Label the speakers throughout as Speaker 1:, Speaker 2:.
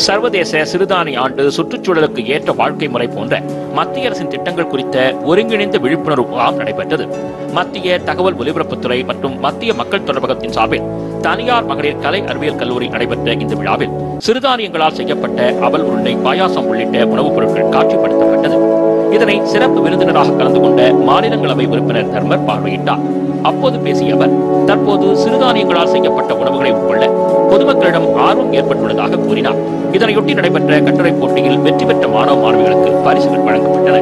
Speaker 1: சர்வதேச சிறுதானிய ஆண்டு சுற்றுச்சூழலுக்கு ஏற்ற வாழ்க்கை முறை போன்ற மத்திய அரசின் திட்டங்கள் குறித்த ஒருங்கிணைந்த விழிப்புணர்வு முகாம் நடைபெற்றது மத்திய தகவல் ஒலிபரப்புத்துறை மற்றும் மத்திய மக்கள் தொடர்பகத்தின் சார்பில் தனியார் மகளிர் கலை அறிவியல் கல்லூரி நடைபெற்ற இந்த விழாவில் சிறுதானியங்களால் செய்யப்பட்ட அவல் உருண்டை பாயாசம் உள்ளிட்ட உணவுப் பொருட்கள் காட்சிப்படுத்தப்பட்டது இதனை சிறப்பு விருந்தினராக கலந்து கொண்ட மாநிலங்களவை உறுப்பினர் தர்மர் பார்வையிட்டார் அப்போது பேசிய அவர் தற்போது சிறுதானியங்களால் செய்யப்பட்ட உணவுகளை உட்கொள்ள பொதுமக்களிடம் ஆர்வம் ஏற்பட்டுள்ளதாக கூறினார் இதனையொட்டி நடைபெற்ற கட்டுரை போட்டியில் வெற்றி பெற்ற மாணவ மாணவிகளுக்கு பரிசுகள் வழங்கப்பட்டன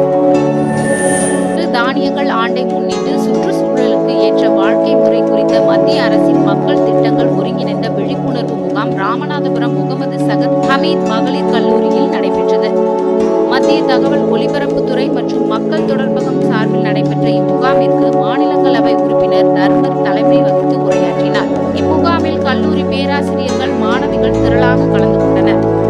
Speaker 2: தானியங்கள் ஆண்டை முன்னிட்டு சுற்றுச்சூழலுக்கு ஏற்ற வாழ்க்கை முறை குறித்த மத்திய அரசின் மக்கள் திட்டங்கள் ஒருங்கிணைந்த விழிப்புணர்வு முகாம் ராமநாதபுரம் முகமது சகத் ஹமீத் மகளிர் கல்லூரியில் நடைபெற்றது மத்திய தகவல் ஒலிபரப்புத்துறை மற்றும் மக்கள் தொடர்பகம் சார்பில் நடைபெற்ற இம்முகாமிற்கு மாநிலங்களவை உறுப்பினர் தர்மர் தலைமை வகித்து உரையாற்றினார் இம்முகாமில் கல்லூரி பேராசிரியர்கள் மாணவிகள் திரளாக கலந்து கொண்டனர்